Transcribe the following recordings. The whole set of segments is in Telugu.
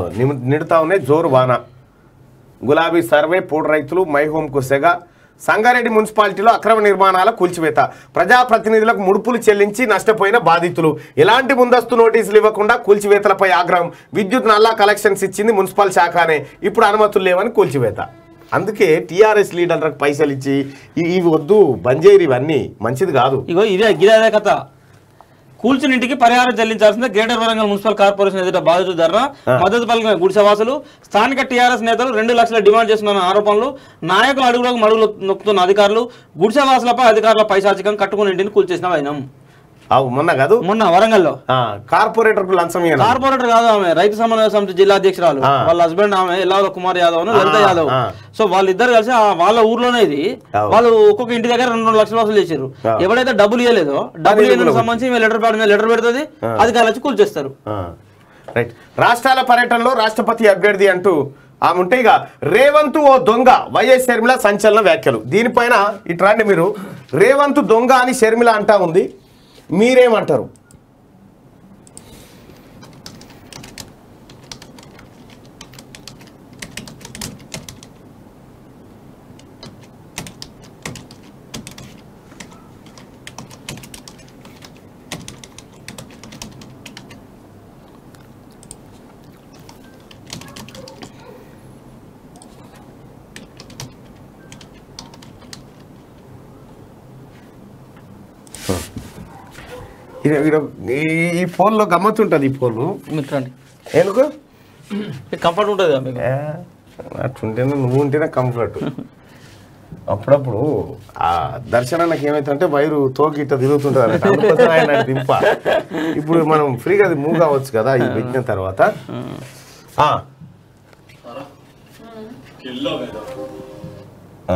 నిమ్- నిడుతా ఉన్నాయి జోరు వాన గులాబీ సర్వే పూడి రైతులు మై హోమ్కు సెగ సంగారెడ్డి మున్సిపాలిటీలో అక్రమ నిర్మాణాల కూల్చివేత ప్రజాప్రతినిధులకు ముడుపులు చెల్లించి నష్టపోయిన బాధితులు ఎలాంటి ముందస్తు నోటీసులు ఇవ్వకుండా కూల్చివేతలపై ఆగ్రహం విద్యుత్ నల్లా కలెక్షన్స్ ఇచ్చింది మున్సిపల్ శాఖనే ఇప్పుడు అనుమతులు లేవని కూల్చివేత అందుకే టీఆర్ఎస్ లీడర్లకు పైసలు ఇచ్చి ఇ- ఇవి వద్దు బంజేరి ఇవన్నీ మంచిది కాదు ఇగో ఇదే ఇదే అదే కథ కూల్చిన ఇంటికి పరిహారం చెల్లించాల్సిందే గ్రేటర్ వరంగల్ మున్సిపల్ కార్పొరేషన్ ఎదుట బాధితులు ధర్నా మద్దతు పలికిన గుడిసెవాసులు స్థానిక టీఆర్ఎస్ నేతలు రెండు లక్షల డిమాండ్ చేస్తున్న ఆరోపణలు నాయకుల అడుగులకు మడుగులు నొక్కుతున్న అధికారులు గుడిసెవాసులపై అధికారుల పైశాచికం కట్టుకుని ఇంటిని కూల్చేసిన వైనం అవు మొన్న కాదు మొన్న వరంగల్లో ఆ, కార్పొరేటర్కు లంచం ఇవ్వను. కార్పొరేటర్ కాదు ఆమె రైతు సమన్వయ సమితి జిల్లా అధ్యక్షురాలు ఆ. వాళ్ళ హస్బెండ్ ఆమె ఎల్లాల కుమార్ యాదవ్ లలిత ఆ, యాదవ్ ఆ. సో వాళ్ళిద్దరు కలిసి ఆ వాళ్ళ ఊర్లోనే ఇది అవు. వాళ్ళు ఒక్కొక్క ఇంటి దగ్గర రెండు రెండు లక్షలు వసూలు చేశారు ఆ. ఎవడైతే డబ్బులు ఇవ్వలేదో డబ్బులు అది ఇవ్వడానికి సంబంధించి ఈమె లెటర్ ప్యాడ్ మీద లెటర్ పెడుతుంది అధికారులు వచ్చి కూల్చేస్తారు ఆ, రైట్ రాష్ట్రాల పర్యటనలో రాష్ట్రపతి అభ్యర్థి అంటూ ఆమె ఉంటే ఇక రేవంత్ ఓ దొంగ వైఎస్ షర్మిల సంచలన వ్యాఖ్యలు దీనిపైన ఇటు రండి మీరు రేవంత్ దొంగ అని షర్మిల అంటా ఉంది మీరేమంటారు ఇది- ఇది- ఈ- ఈ ఫోన్లో గమ్మత్తుంటుంది ఈ ఫోను మీకు రండి ఎందుకు కంఫర్ట్ ఉంటుంది కదా మీకు ఏ, అట్లుంటేనే నువ్వు ఉంటేనే కంఫర్ట్ అప్పుడప్పుడు ఆ దర్శనానికి ఏమైతుందంటే వైరు తోకి ఇట్లా తిరుగుతుంటుంది అన్నట్టు అందుకోసం ఆయన అటు దింప ఇప్పుడు మనం ఫ్రీగా అది మూవ్ కావచ్చు కదా ఇది పెట్టిన తర్వాత ఆ. ఆ.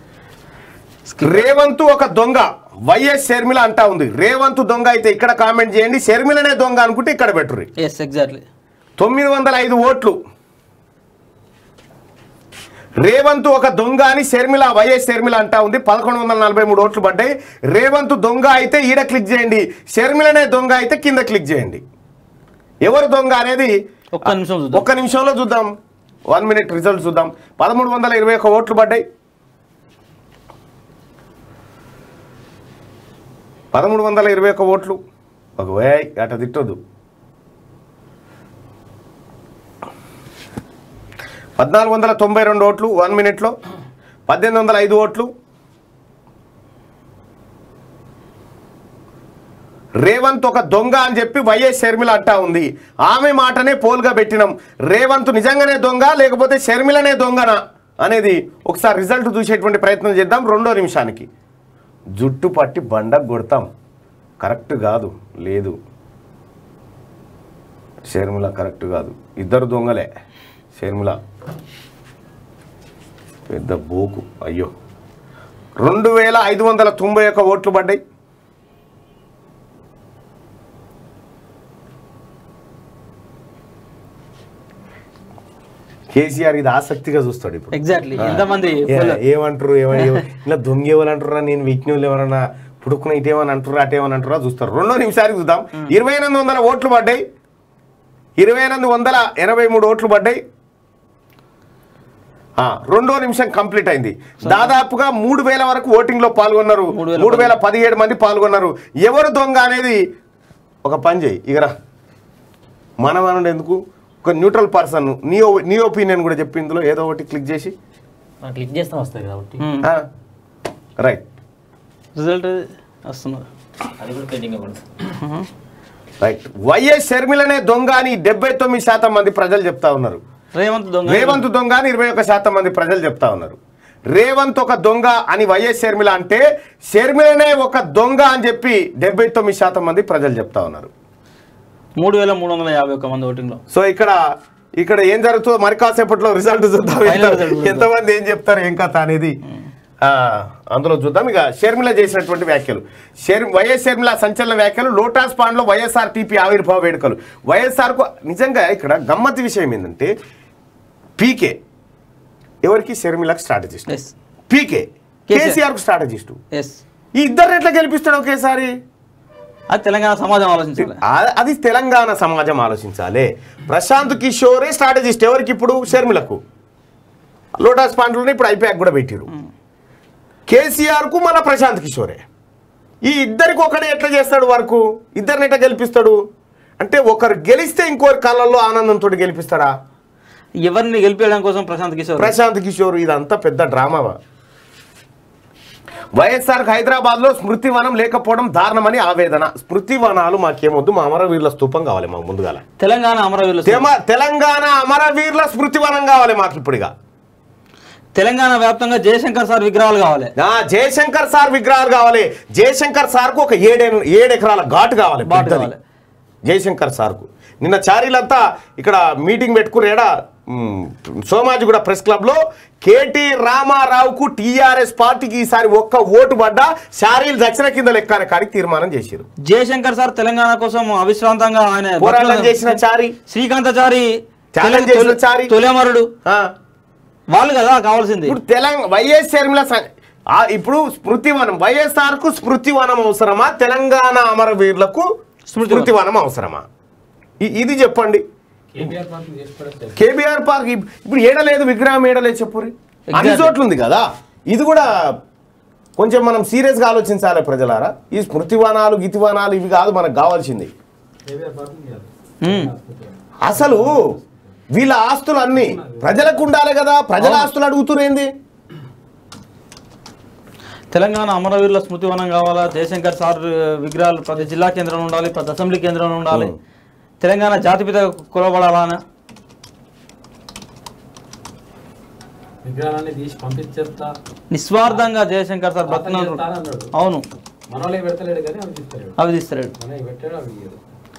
రేవంత్ ఒక దొంగ వైఎస్ షర్మిల అంటా ఉంది రేవంత్ దొంగ అయితే ఇక్కడ కామెంట్ చేయండి షర్మిలనే దొంగ అనుకుంటే ఇక్కడ పెట్టుర్రి ఎస్ ఎగ్జాక్ట్లీ తొమ్మిది వందల ఐదు ఓట్లు రేవంత్ ఒక దొంగ అని షర్మిల వైఎస్ షర్మిల అంటా ఉంది పదకొండు వందల నలభై మూడు ఓట్లు పడ్డాయి రేవంత్ దొంగ అయితే ఈడ క్లిక్ చేయండి షర్మిలనే దొంగ అయితే కింద క్లిక్ చేయండి ఎవరు దొంగ అనేది ఒక్క నిమిషం చూద్దాం ఒక్క నిమిషంలో చూద్దాం వన్ మినిట్ రిజల్ట్ చూద్దాం పదమూడు వందల ఇరవై ఒక ఓట్లు పడ్డాయి పదమూడు వందల ఇరవై ఒక ఓట్లు ఒక వే అట తిట్టొద్దు పద్నాలుగు వందల తొంభై రెండు ఓట్లు వన్ మినిట్లో పద్దెనిమిది వందల ఐదు ఓట్లు రేవంత్ ఒక దొంగ అని చెప్పి వైఎస్ షర్మిల అంటా ఉంది ఆమె మాటనే పోల్గా పెట్టినాం రేవంత్ నిజంగానే దొంగ లేకపోతే షర్మిలనే దొంగనా అనేది ఒకసారి రిజల్ట్ చూసేటువంటి ప్రయత్నం చేద్దాం రెండో నిమిషానికి జుట్టు పట్టి బండకు కొడతాం కరెక్ట్ కాదు లేదు షర్మిల కరెక్ట్ కాదు ఇద్దరు దొంగలే షర్మిల పెద్ద బోకు అయ్యో రెండు వేల ఐదు వందల తొంభై ఒక్క ఓట్లు పడ్డాయి కేసీఆర్ ఇది ఆసక్తిగా చూస్తాడు ఇప్పుడు ఎగ్జాక్ట్లీ ఎంతమంది ఏ- ఏమంటారు ఏమని ఇలా దొంగ ఎవరు అంటారా నేను విజ్ఞులు ఎవరన్నా పుడుకున్న ఇటేమని అంటారా అటేమని అంటారా చూస్తారు రెండో నిమిషానికి చూద్దాం ఇరవై ఎనిమిది వందల ఓట్లు పడ్డాయి ఇరవై ఎనిమిది వందల ఎనభై మూడు ఓట్లు పడ్డాయి ఆ, రెండో నిమిషం కంప్లీట్ అయింది దాదాపుగా మూడు వేల వరకు ఓటింగ్ లో పాల్గొన్నారు మూడు వేల మూడు వేల పదిహేడు మంది పాల్గొన్నారు ఎవరు దొంగ అనేది ఒక పని చేయి ఇగరా మనం అనడం ఎందుకు ఒక న్యూట్రల్ పర్సన్ నీ ఒ- నీ ఒపీనియన్ కూడా చెప్పి ఇందులో ఏదో ఒకటి క్లిక్ చేసి మనం క్లిక్ చేస్తే వస్తుంది కాబట్టి ఆ, రైట్ రిజల్ట్ వస్తున్నది అది కూడా పెండింగ్ పడుతుంది రైట్ వైఎస్ షర్మిలనే దొంగ అని డెబ్బై తొమ్మిది శాతం మంది ప్రజలు చెప్తా ఉన్నారు రేవంత్ దొంగ రేవంత్ దొంగ అని ఇరవై ఒక శాతం మంది ప్రజలు చెప్తా ఉన్నారు రేవంత్ ఒక దొంగ అని వైఎస్ షర్మిల అంటే షర్మిలనే ఒక దొంగ అని చెప్పి డెబ్బై తొమ్మిది శాతం మంది ప్రజలు చెప్తా ఉన్నారు మూడు వేల మూడు వందల యాభై ఒక్క మంది ఓటింగ్ లో సో ఇక్కడ ఇక్కడ ఏం జరుగుతుందో మరి కాసేపట్లో రిజల్ట్ చూద్దాం Final ఎంత- result చూద్దాం. ఎంతమంది ఏం చెప్తారు ఏం కథ అనేది ఆ, అందులో చూద్దాం ఇక షర్మిల చేసినటువంటి వ్యాఖ్యలు షర్ వైఎస్ షర్మిల సంచలన వ్యాఖ్యలు లోటాస్ పాండ్లో వైఎస్ఆర్ టీపీ ఆవిర్భావ వేడుకలు వైఎస్ఆర్కు నిజంగా ఇక్కడ గమ్మత్తు విషయం ఏంటంటే పీకే ఎవరికి షర్మిలకు స్ట్రాటజిస్ట్ ఎస్ పీకే కేసీఆర్. కేసీఆర్కు స్ట్రాటజిస్టు ఎస్ ఈ ఇద్దరు ఎట్లా గెలిపిస్తాడు ఒకేసారి అది తెలంగాణ సమాజం ఆలోచించాలి ఆ- అది తెలంగాణ సమాజం ఆలోచించాలి ప్రశాంత్ కిషోరే స్ట్రాటజిస్ట్ ఎవరికి ఇప్పుడు షర్మిలకు లోటస్ పాండ్లోనే ఇప్పుడు ఐపాక్ కూడా పెట్టిరు కేసీఆర్కు మన ప్రశాంత్ కిషోరే ఈ ఇద్దరికి ఒకడే ఎట్లా చేస్తాడు వరకు ఇద్దరిని ఎట్లా గెలిపిస్తాడు అంటే ఒకరు గెలిస్తే ఇంకొకరి కళ్ళల్లో ఆనందంతో గెలిపిస్తాడా ఎవరిని గెలిపేయడం కోసం ప్రశాంత్ కిషోర్ ప్రశాంత్ కిషోర్ ఇదంతా పెద్ద డ్రామా వైఎస్ఆర్ హైదరాబాద్ లో స్మృతి వనం లేకపోవడం దారుణమని ఆవేదన స్మృతి వనాలు మాకేమొద్దు మా అమరవీరుల స్తూపం కావాలి మాకు ముందుగాల తెలంగాణ అమరవీరులు తెమ- తెలంగాణ అమరవీరుల స్మృతి వనం కావాలి మాకు ఇప్పుడుగా తెలంగాణ వ్యాప్తంగా జయశంకర్ సార్ విగ్రహాలు కావాలి ఆ, జయశంకర్ సార్ విగ్రహాలు కావాలి జయశంకర్ సార్ కు ఒక ఏడు ఏడు ఎకరాల ఘాటు కావాలి ఘాటు పెద్దది. కావాలి. జయశంకర్ సార్ కు నిన్న చారీలంతా ఇక్కడ మీటింగ్ పెట్టుకునేడా సోమాజిగూడ ప్రెస్ క్లబ్ లో కేటీ రామారావుకు టీఆర్ఎస్ పార్టీకి ఈసారి ఒక్క ఓటు పడ్డా శారీలు దక్షిణ కింద లెక్క అనే కాడికి తీర్మానం చేశారు జయశంకర్ సార్ తెలంగాణ కోసం అవిశ్రాంతంగా ఆయన పోరాటం చేసిన చారి శ్రీకాంతచారి త్యాగం తెల- చేసిన తొలి- చారి. తొలిఅమరుడు ఆ, వాళ్ళు కదా కావాల్సింది ఇప్పుడు తెలంగాణ వైఎస్ షర్మిల స- ఆ, ఇప్పుడు స్మృతివనం వైఎస్ఆర్ కు స్మృతివనం అవసరమా తెలంగాణ అమరవీరులకు స్మృతివనం. స్మృతివనం అవసరమా ఇ- ఇది చెప్పండి కేబీఆర్ పార్టీ చేసి పడేస్తారు కేబీఆర్ పార్క్ ఇప్- ఇప్పుడు ఏడలేదు విగ్రహం ఏడలేదు చెప్పురి అన్ని Exactly. చోట్ల ఉంది కదా ఇది కూడా కొంచెం మనం సీరియస్గా ఆలోచించాలి ప్రజలారా ఈ స్మృతివనాలు గితివనాలు ఇవి కాదు మనకు కావాల్సింది కేబీఆర్ పార్టీ చేయాలి ఉమ్. అసలు వీళ్ళ ఆస్తులు అన్ని ప్రజలకు ఉండాలి కదా ప్రజల ఆస్తులు అడుగుతురేంది తెలంగాణ అమరవీరుల స్మృతి వనం కావాలా జయశంకర్ సార్ విగ్రహాలు ప్రతి జిల్లా కేంద్రంలో ఉండాలి ప్రతి అసెంబ్లీ కేంద్రంలో ఉండాలి తెలంగాణ జాతిపిత కొలబడాలని విగ్రహాలన్నీ తీసి పంపించేస్తా నిస్వార్థంగా జయశంకర్ సార్ బతుకున్నారు అన్నాడు అవును మనోళ్ళే పెడతలేడు కానీ అవి తీస్తాడు అవి తీస్తాడు మనకి పెట్టాడు అవి ఇయ్యడు.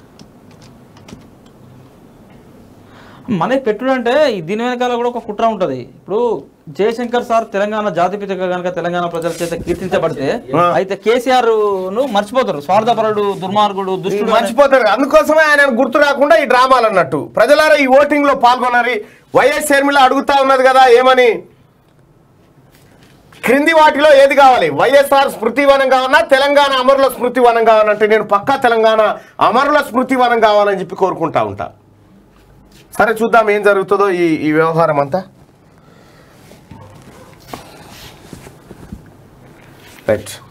మనకి పెట్టుడు అంటే ఈ దీని వెనకాల కూడా ఒక కుట్ర ఉంటది ఇప్పుడు జయశంకర్ సార్ తెలంగాణ జాతిపితగా కనుక తెలంగాణ ప్రజల చేత కీర్తించబడితే ఆ. అయితే కేసీఆర్ ను మర్చిపోతారు స్వార్థపరుడు దుర్మార్గుడు దుష్టుడు అని. మర్చిపోతారు అందుకోసమే ఆయన గుర్తు రాకుండా ఈ డ్రామాలు అన్నట్టు ప్రజలారా ఈ ఓటింగ్ లో పాల్గొనాలి వైఎస్ షర్మిల అడుగుతా ఉన్నది కదా ఏమని క్రింది వాటిలో ఏది కావాలి వైఎస్ఆర్ స్మృతివనం కావాలన్నా తెలంగాణ అమరుల స్మృతివనం కావాలంటే నేను పక్కా తెలంగాణ అమరుల స్మృతివనం కావాలని చెప్పి కోరుకుంటా ఉంటా సరే చూద్దాం ఏం జరుగుతుందో ఈ ఈ వ్యవహారం అంతా రైట్